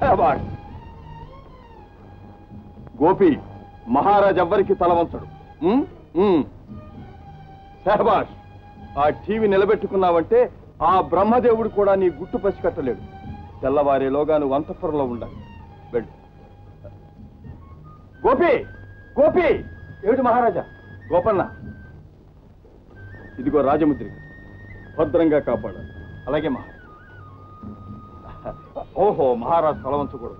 శాబాష్. గోపి మహారాజ్ ఎవ్వరికి తలవంచడు ఉమ్? ఉమ్. శాబాష్ ఆ టీవీ నిలబెట్టుకున్నావంటే ఆ బ్రహ్మదేవుడు కూడా నీ గుట్టు పసికట్టలేడు తెల్లవారేలోగా నువ్వు అంతఃపురంలో ఉండాలి వెళ్ళు గోపి గోపి ఏమిటి మహారాజా గోపన్న ఇదిగో రాజముద్రిక భద్రంగా కాపాడాలి అలాగే మహా ఓహో మహారాజు తలవంచకూడదు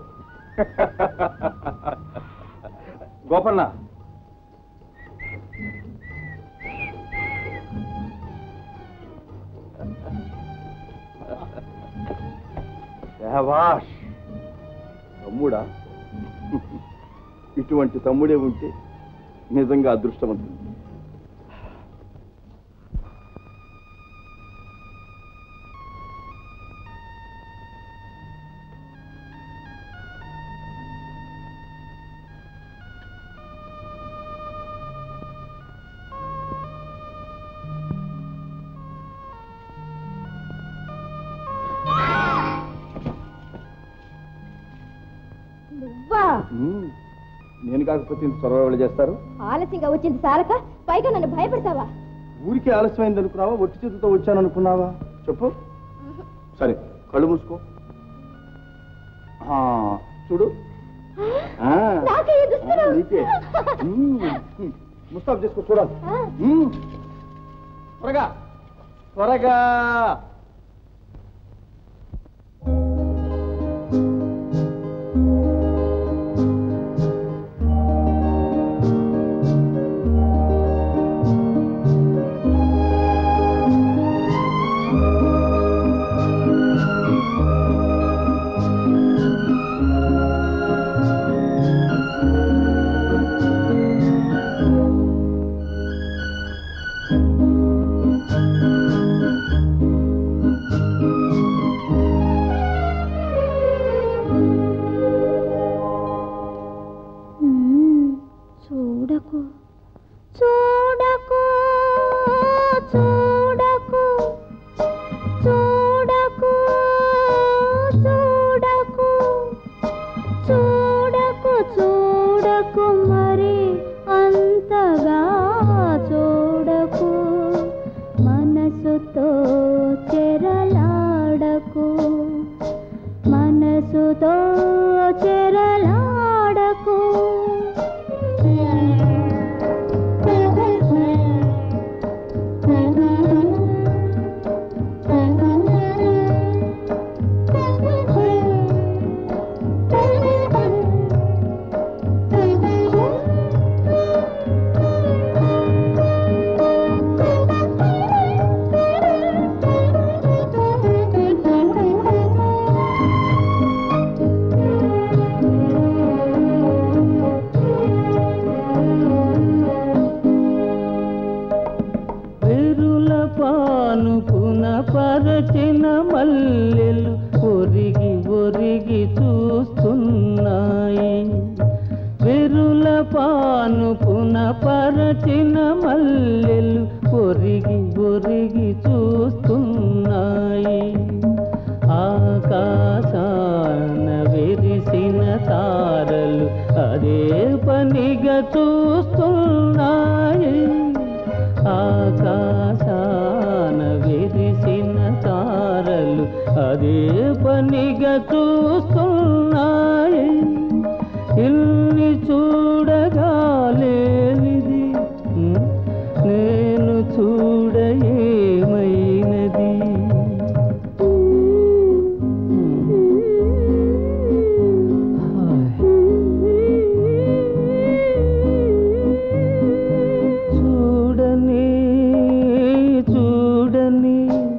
గోపన్న శాబాష్ తమ్ముడా ఇటువంటి తమ్ముడే ఉంటే నిజంగా అదృష్టవంతుడు నువ్వా ఉమ్, నేను కాకపోతే ఇంత చొరవ ఎవరు చేస్తారు ఆలస్యంగా వచ్చింది సాలక పైగా నన్ను భయపెడతావా ఊరికి ఆలస్యమైంది అనుకున్నావా ఒట్టి చేతితో వచ్చాను అనుకున్నావా చెప్పు సరే కళ్ళు మూసుకో ఆ, చూడు ఆ, నాకే ఈ దుస్తులు? ఆ, నీకే ఉమ్, ఉమ్, ముస్తాబ్ చేసుకో చూడాలి ఆ, ఉమ్, త్వరగా త్వరగా మ్మ్. చూడకు చూడకు చూడకు చూడకు చూడకు చూడకు చూడకు మరి అంతగా చూడకు మనసుతో చెరలాడకు మనసుతో చెరలాడకు వెరుల పానుపున పరచిన మల్లెలు ఒరిగి ఒరిగి చూస్తున్నాయి వెరుల పానుపున పరచిన మల్లెలు ఒరిగి ఒరిగి చూస్తున్నాయి ఆకాశాన విరిసిన తారలు అదే పనిగా చూస్తున్నాయి ఆకాశాన విరిసిన తారలు అదే పనిగా చూస్తున్నాయి ఇల్ని చూడగా లేనిది ఉమ్, నేను చూడ ఏమైనది హాయ్. చూడని చూడని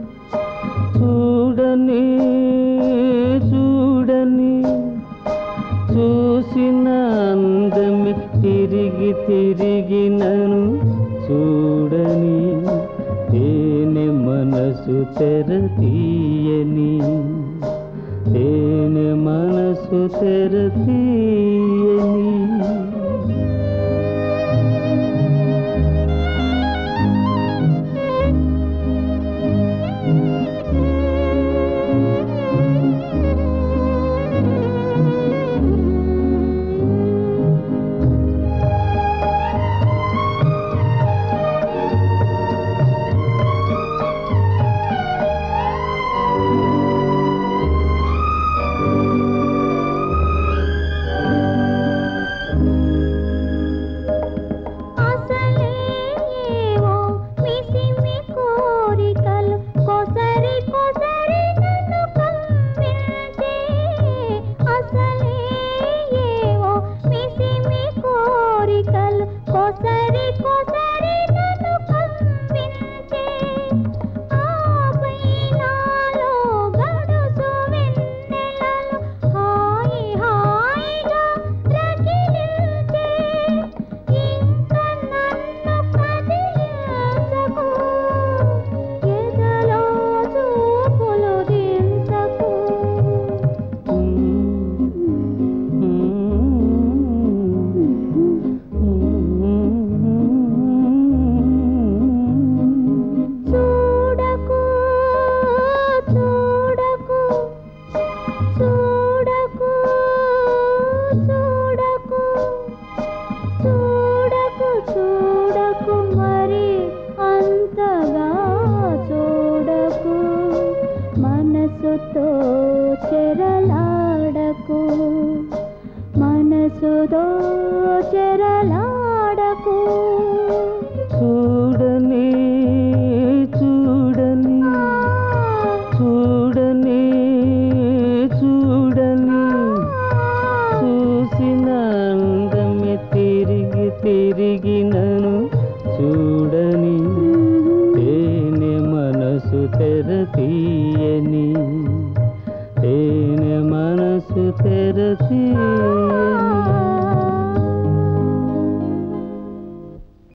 చూడని చూడని చూసిన అందమి తిరిగి తిరిగి నన్ను చూడని తేనె మనసు తెర తీయని తేనె మనసు తెర తీయని ఆ మనసుతో చెరలాడకు మనసుతో చెరలాడకు చూడని చూడని చూడని చూడని చూసిన అందమే తిరిగి తిరిగి నన్ను చూడని తేనె మనసు తెర తీయని తేనె మనసు తెర తీయని